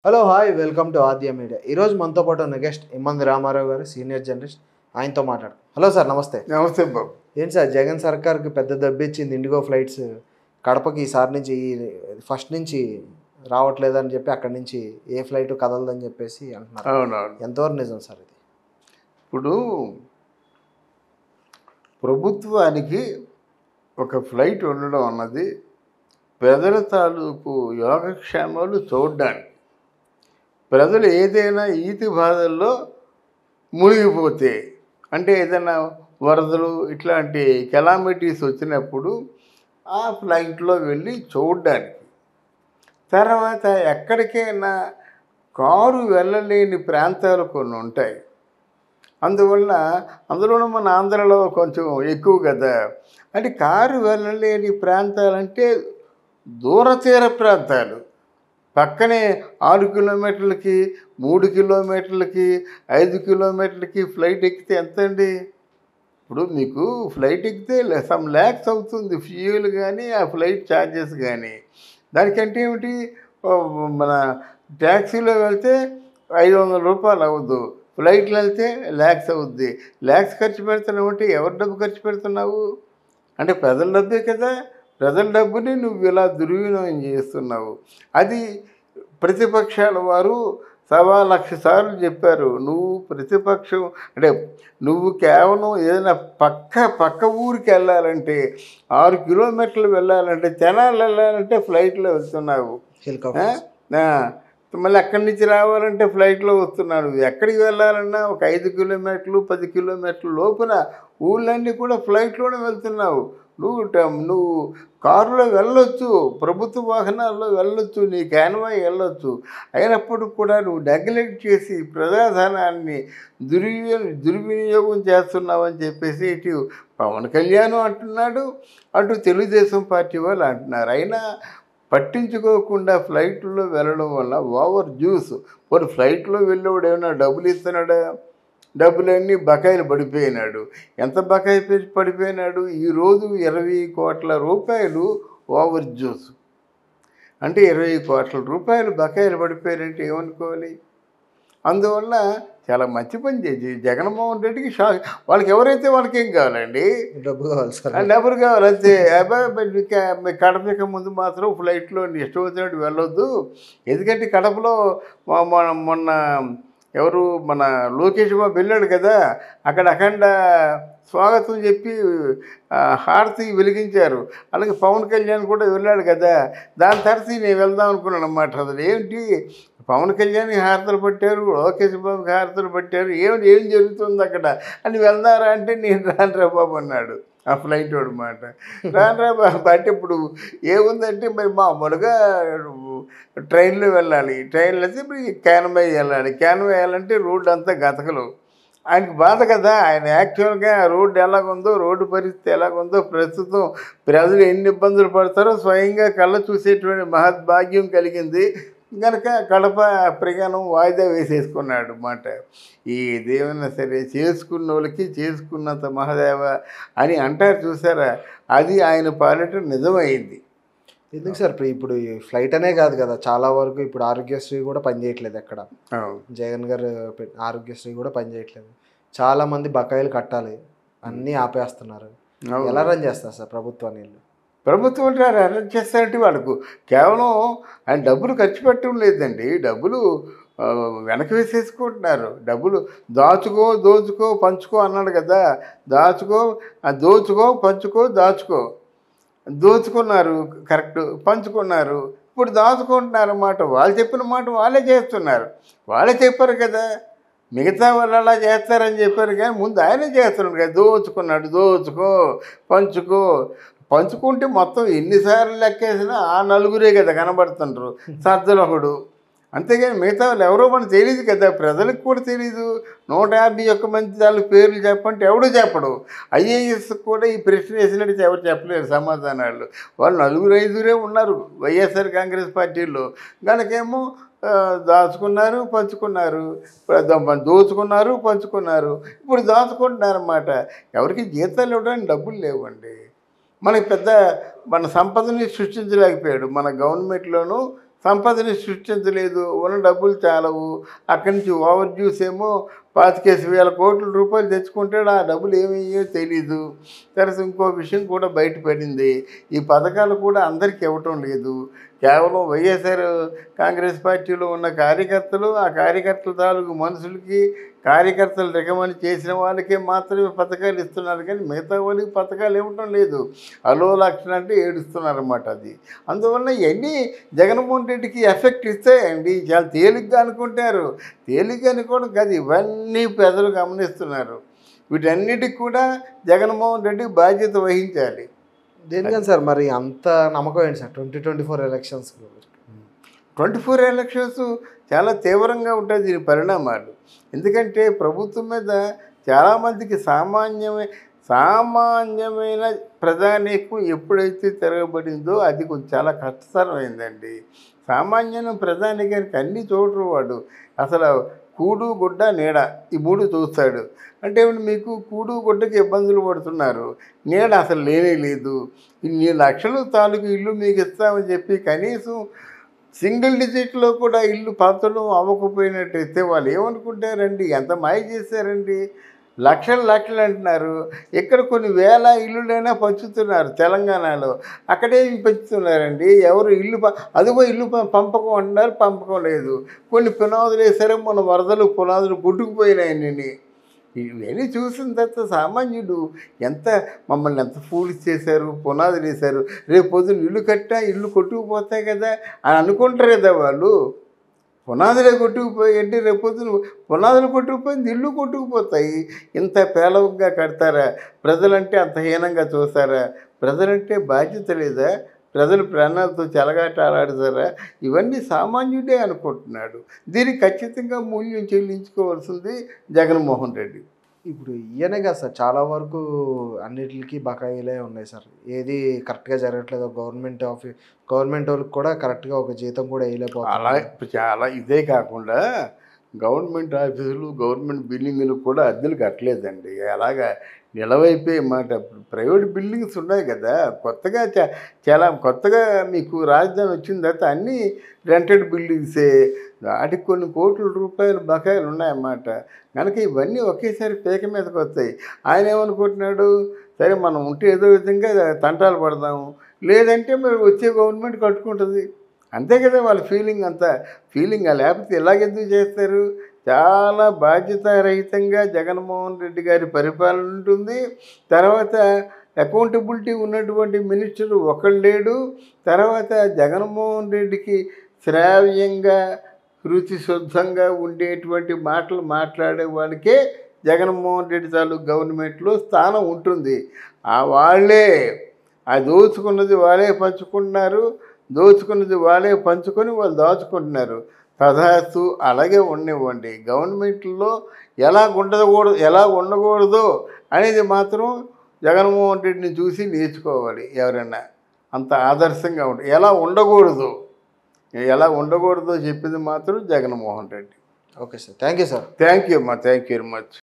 Hello hi welcome to Aadya media ఈరోజు మనతో పాటు ఉన్న గెస్ట్ ఇమ్మంది రామారావు గారు సీనియర్ జర్నలిస్ట్ ఆయనతో మాట్లాడు హలో సార్ నమస్తే నమస్తే బాబు ఏంటి సార్ జగన్ సర్కార్కి పెద్ద దెబ్బిచ్చింది ఇండిగో ఫ్లైట్స్ కడపకి ఈసారి నుంచి ఫస్ట్ నుంచి రావట్లేదని చెప్పి అక్కడి నుంచి ఏ ఫ్లైట్ కదలదని చెప్పేసి అంటున్నారు అవునవును ఎంతవరకు నిజం సార్ ఇది ఇప్పుడు ప్రభుత్వానికి ఒక ఫ్లైట్ ఉండడం అన్నది ప్రజల తాలూకు యోగక్షేమాలు చూడడానికి ప్రజలు ఏదైనా ఈతి బాధల్లో మునిగిపోతే అంటే ఏదైనా వరదలు ఇట్లాంటి కెలామిటీస్ వచ్చినప్పుడు ఆ ఫ్లైట్లో వెళ్ళి చూడడానికి తర్వాత ఎక్కడికైనా కారు వెళ్ళలేని ప్రాంతాలు కొన్ని ఉంటాయి అందువల్ల అందులోనూ మన ఆంధ్రలో కొంచెం ఎక్కువ కదా అంటే కారు వెళ్ళలేని ప్రాంతాలంటే దూరతీర ప్రాంతాలు పక్కనే ఆరు కిలోమీటర్లకి మూడు కిలోమీటర్లకి ఐదు కిలోమీటర్లకి ఫ్లైట్ ఎక్కితే ఎంత అండి ఇప్పుడు మీకు ఫ్లైట్ ఎక్కితే సమ్ ల్యాక్స్ అవుతుంది ఫ్యూయల్ కానీ ఆ ఫ్లైట్ ఛార్జెస్ కానీ దానికంటే ఏమిటి ఓ మన ట్యాక్సీలో వెళ్తే ఐదు వందల రూపాయలు అవ్వదు ఫ్లైట్లో వెళ్తే ల్యాక్స్ అవుద్ది ల్యాక్స్ ఖర్చు పెడుతున్నావు అంటే ఎవరి డబ్బు ఖర్చు పెడుతున్నావు అంటే ప్రజల డబ్బే కదా ప్రజల డబ్బుని నువ్వు ఇలా దుర్వినియోగం చేస్తున్నావు అది ప్రతిపక్షాల వారు సవా లక్ష సార్లు చెప్పారు నువ్వు ప్రతిపక్షం అంటే నువ్వు కేవలం ఏదైనా పక్క పక్క ఊరికి వెళ్ళాలంటే ఆరు కిలోమీటర్లు వెళ్ళాలంటే తెనాలి వెళ్ళాలంటే ఫ్లైట్లో వెళ్తున్నావు హెలికాప్టర్ ఆ, మళ్ళీ అక్కడి నుంచి రావాలంటే ఫ్లైట్లో వస్తున్నాడు ఎక్కడికి వెళ్ళాలన్నా ఒక ఐదు కిలోమీటర్లు పది కిలోమీటర్ల లోపున ఊళ్ళన్నీ కూడా ఫ్లైట్లోనే వెళ్తున్నావు నువ్వు ట- నువ్వు కారులో వెళ్ళొచ్చు ప్రభుత్వ వాహనాల్లో వెళ్ళొచ్చు నీ క్యాన్వాయ్ వెళ్ళొచ్చు అయినప్పుడు కూడా నువ్వు నెగ్లెక్ట్ చేసి ప్రజాధనాన్ని దుర్వినియోగం దుర్వినియోగం చేస్తున్నావని చెప్పేసి ఇటు పవన్ కళ్యాణ్ అంటున్నాడు అటు తెలుగుదేశం పార్టీ వాళ్ళు అంటున్నారు అయినా పట్టించుకోకుండా ఫ్లైట్లో వెళ్ళడం వల్ల ఓవర్ జ్యూస్ మరి ఫ్లైట్లో వెళ్ళేవాడు ఏమైనా డబ్బులు ఇస్తున్నాడా డబ్బులన్నీ బకాయిలు పడిపోయినాడు ఎంత బకాయి పె- పడిపోయినాడు ఈరోజు ఇరవై కోట్ల రూపాయలు ఓవర్ జ్యూస్ అంటే ఇరవై కోట్ల రూపాయలు బకాయిలు పడిపోయారంటే ఏమనుకోవాలి అందువల్ల చాలా మంచి పని చేసి జగన్మోహన్ రెడ్డికి షా వాళ్ళకి ఎవరైతే వాళ్ళకి ఏం కావాలండి డబ్బు కావాలి సార్ ఆ డబ్బులు కావాలి అంతే అబ్బాయి మరి మీకు మీ కడపకి ముందు మాత్రం ఫ్లైట్లో ఇష్టం వచ్చినట్టు వెళ్ళొద్దు ఎందుకంటే కడపలో మొ- మొ- మొన్న ఎవరు మన లోకేష్ బాబు వెళ్ళాడు కదా అక్కడ అఖండ స్వాగతం చెప్పి ఆ, హారతి వెలిగించారు అలాగే పవన్ కళ్యాణ్ కూడా వెళ్ళాడు కదా దాని తర్వాత నేను వెళ్దాం అనుకున్నాను అన్నమాట అసలు ఏంటి పవన్ కళ్యాణ్ హారతలు పట్టారు లోకేష్ బాబుకి హారతలు పట్టారు ఏం ఏం జరుగుతుంది అక్కడ అని వెళ్దారా అంటే నేను రానురా బాబు అన్నాడు ఆ ఫ్లైట్ వాడు మాట రానురా బాబు అంటే ఇప్పుడు ఏముందంటే మరి మామూలుగా ట్రైన్లో వెళ్ళాలి ట్రైన్లో అయితే ఇప్పుడు క్యాన్వై వెళ్ళాలి క్యాన్వై వెళ్ళాలంటే రోడ్డు అంతా గతకలు ఆయనకి బాధ కదా ఆయన యాక్చువల్గా రోడ్డు ఎలాగుందో రోడ్డు పరిస్థితి ఎలాగుందో ప్రస్తుతం ప్రజలు ఎన్ని ఇబ్బందులు పడతారో స్వయంగా కళ్ళ చూసేటువంటి మహద్భాగ్యం కలిగింది కనుక కడప ప్రయాణం వాయిదా వేసేసుకున్నాడు మాట ఈ దేవైనా సరే చేసుకున్న వాళ్ళకి చేసుకున్నంత మహాదేవ అని అంటారు చూసారా అది ఆయన పాలిట నిజమైంది ఎందుకు సార్ ఇప్పుడు- ఇప్పుడు ఈ ఫ్లైట్ అనే కాదు కదా చాలా వరకు ఇప్పుడు ఆరోగ్యశ్రీ కూడా పనిచేయట్లేదు ఎక్కడ అవును. జగన్ గారు పె- ఆరోగ్యశ్రీ కూడా పనిచేయట్లేదు చాలా మంది బకాయిలు కట్టాలి అన్నీ ఆపేస్తున్నారు అవును. ఎలా రన్ చేస్తారు సార్ ప్రభుత్వాన్ని వీళ్ళు? ప్రభుత్వం అంటే అరెస్ట్ చేస్తారంటే వాళ్ళకు కేవలం ఆయన డబ్బులు ఖర్చు పెట్టడం లేదండి డబ్బులు ఆ, వెనక్కి వేసేసుకుంటున్నారు డబ్బులు దాచుకో దోచుకో పంచుకో అన్నాడు కదా దాచుకో ఆ, దోచుకో పంచుకో దాచుకో దోచుకున్నారు కరెక్ట్ పంచుకున్నారు ఇప్పుడు దాచుకుంటున్నారు అన్నమాట వాళ్ళు చెప్పిన మాట వాళ్ళే చేస్తున్నారు వాళ్ళే చెప్పారు కదా మిగతా వాళ్ళు అలా చేస్తారని చెప్పారు కానీ ముందు ఆయనే చేస్తున్నాడు కదా దోచుకున్నాడు దోచుకో పంచుకో పంచుకుంటే మొత్తం ఎన్నిసార్లు లెక్కేసినా ఆ నలుగురే కదా కనబడుతుంటారు సజ్జలు ఒకడు అంతేగాని మిగతా వాళ్ళు ఎవరో మనకు తెలియదు కదా ప్రజలకు కూడా తెలియదు నూట యాభై ఒక్క మంది వాళ్ళ పేర్లు చెప్పంటే ఎవడు చెప్పడు ఐఏఎస్ కూడా ఈ ప్రశ్న వేసినట్టు ఎవరు చెప్పలేరు సమాధానాలు వాళ్ళు నలుగురు ఐదుగురే ఉన్నారు వైఎస్ఆర్ కాంగ్రెస్ పార్టీలో కనుకేమో ఆ, దాచుకున్నారు పంచుకున్నారు ఇప్పుడు ద- దోచుకున్నారు పంచుకున్నారు ఇప్పుడు దాచుకుంటున్నారన్నమాట ఎవరికి జీతాలు ఇవ్వడానికి డబ్బులు లేవండి మనకి పెద్ద మన సంపదని సృష్టించలేకపోయాడు మన గవర్నమెంట్లోనూ సంపదని సృష్టించలేదు ఉన్న డబ్బులు చాలవు అక్కడి నుంచి ఓవర్ జ్యూస్ ఏమో పాతికేసి వేల కోట్ల రూపాయలు తెచ్చుకుంటాడు ఆ డబ్బులు ఏమయ్యో తెలీదు తర్వాత ఇంకో విషయం కూడా బయటపడింది ఈ పథకాలు కూడా అందరికీ ఇవ్వటం లేదు కేవలం వైఎస్ఆర్ కాంగ్రెస్ పార్టీలో ఉన్న కార్యకర్తలు ఆ కార్యకర్తల తాలూకు మనుషులకి కార్యకర్తలు రికమెండ్ చేసిన వాళ్ళకే మాత్రమే పథకాలు ఇస్తున్నారు కానీ మిగతా వాళ్ళకి పథకాలు ఇవ్వటం లేదు అలో లక్షణ అంటే ఏడుస్తున్నారన్నమాట అది అందువల్ల ఇవన్నీ జగన్మోహన్ రెడ్డికి ఎఫెక్ట్ ఇస్తాయండి చాలా తేలిగ్గా అనుకుంటారు తేలిగ్గా అనుకోవడం కాదు ఇవన్నీ ప్రజలు గమనిస్తున్నారు వీటన్నిటికి కూడా జగన్మోహన్ రెడ్డి బాధ్యత వహించాలి దేనికని సార్ మరి అంత నమ్మకం ఏంటి sir twenty twenty four elections twenty four elections చాలా తీవ్రంగా ఉంటాయి దీని పరిణామాలు ఎందుకంటే ప్రభుత్వం మీద చాలామందికి సామాన్యమే సామాన్యమైన ప్రజానీకం ఎప్పుడైతే తిరగబడిందో అది కొంచెం చాలా కష్టతరమైందండి సామాన్యమైన ప్రజానీకానికి అన్నీ చూడరు వాడు అసలు కూడు గుడ్డ నీడ ఈ మూడు చూస్తాడు అంటే ఇప్పుడు మీకు కూడు గుడ్డకి ఇబ్బందులు పడుతున్నారు నీడ అసలు లేనే లేదు ఇన్ని లక్షలు తాలూకు ఇల్లు మీకు ఇస్తామని చెప్పి కనీసం సింగిల్ డిజిట్లో కూడా ఇల్లు పంచడం అవ్వకపోయినట్టయితే వాళ్ళు ఏమనుకుంటారండి ఎంత మాయ చేశారండి లక్షలు లక్షలు అంటున్నారు ఇక్కడ కొన్ని వేల ఇల్లులైనా పంచుతున్నారు తెలంగాణలో అక్కడే పంచుతున్నారండి ఎవరు ఇల్లు ప- అదిగో ఇల్లు ప- పంపకం అంటున్నారు పంపకం లేదు కొన్ని పునాదులు వేసారు మన వరదలు పునాదులు కొట్టుకుపోయినాయని ఇవన్నీ చూసిన తర్వాత సామాన్యుడు ఎంత మమ్మల్ని ఎంత ఫూల్ చేశారు పునాదులు వేశారు రేపు పొద్దున్న ఇల్లు కట్టా ఇల్లు కొట్టుకుపోతాయి కదా అని అనుకుంటారు కదా వాళ్ళు పునాదులే కొట్టుకుపోయి అంటే రేపు పొద్దున పునాదులు కొట్టుకుపోయింది ఇల్లు కొట్టుకుపోతాయి ఇంత పేలవంగా కడతారా ప్రజలంటే అంత హీనంగా చూస్తారా ప్రజలంటే బాధ్యత లేదా ప్రజలు ప్రాణాలతో చెలగాటాలాడతారా ఇవన్నీ సామాన్యుడే అనుకుంటున్నాడు దీనికి ఖచ్చితంగా మూల్యం చెల్లించుకోవాల్సింది జగన్మోహన్ రెడ్డి ఇప్పుడు ఈయనే కదా సార్ చాలా వరకు అన్నిటికి బకాయిలే ఉన్నాయి సార్ ఏది కరెక్ట్గా జరగట్లేదు గవర్నమెంట్ ఆఫీస్ గవర్నమెంట్ వాళ్ళకి కూడా కరెక్ట్గా ఒక జీతం కూడా అలా వేయలేకపోతున్నారు ఇప్పుడు చాలా ఇదే కాకుండా గవర్నమెంట్ ఆఫీసులు గవర్నమెంట్ బిల్డింగులు కూడా అద్దెలు కట్టలేదండి అలాగా నిలవైపోయే మాట ప్రైవేట్ బిల్డింగ్స్ ఉన్నాయి కదా కొత్తగా చా- చాలా కొత్తగా మీకు రాజధాని వచ్చిన తర్వాత అన్నీ రెంటెడ్ బిల్డింగ్సే వాటికి కొన్ని కోట్ల రూపాయల బకాయిలు ఉన్నాయన్నమాట కనుక ఇవన్నీ ఒకేసారి పేక మీదకి వస్తాయి ఆయన ఏమనుకుంటున్నాడు సరే మనం ఉంటే ఏదో విధంగా తంటాలు పడదాము లేదంటే మరి వచ్చే గవర్నమెంట్ కట్టుకుంటుంది అంతే కదా వాళ్ళ ఫీలింగ్ అంతా ఫీలింగ్ లేకపోతే ఎలాగెందుకు చేస్తారు చాలా బాధ్యతారహితంగా జగన్మోహన్ రెడ్డి గారి పరిపాలన ఉంటుంది తర్వాత అకౌంటబిలిటీ ఉన్నటువంటి మినిస్టర్ ఒకళ్ళు లేడు తర్వాత జగన్మోహన్ రెడ్డికి శ్రావ్యంగా రుచి శుద్ధంగా ఉండేటువంటి మాటలు మాట్లాడే వాడికే జగన్మోహన్ రెడ్డి తాలూకు గవర్నమెంట్లో స్థానం ఉంటుంది ఆ వాళ్ళే ఆ దోచుకున్నది వాళ్ళే పంచుకుంటున్నారు దోచుకున్నది వాళ్ళే పంచుకొని వాళ్ళు దాచుకుంటున్నారు తదాస్తు అలాగే ఉండనివ్వండి గవర్నమెంట్లో ఎలా ఉండకూడదు ఎలా ఉండకూడదు అనేది మాత్రం జగన్మోహన్ రెడ్డిని చూసి నేర్చుకోవాలి ఎవరైనా అంత ఆదర్శంగా ఉంటుంది ఎలా ఉండకూడదు ఎలా ఉండకూడదో చెప్పింది మాత్రం Jaganmohan Reddy okay sir thank you sir thank you అమ్మా థ్యాంక్ యూ వెరీ మచ్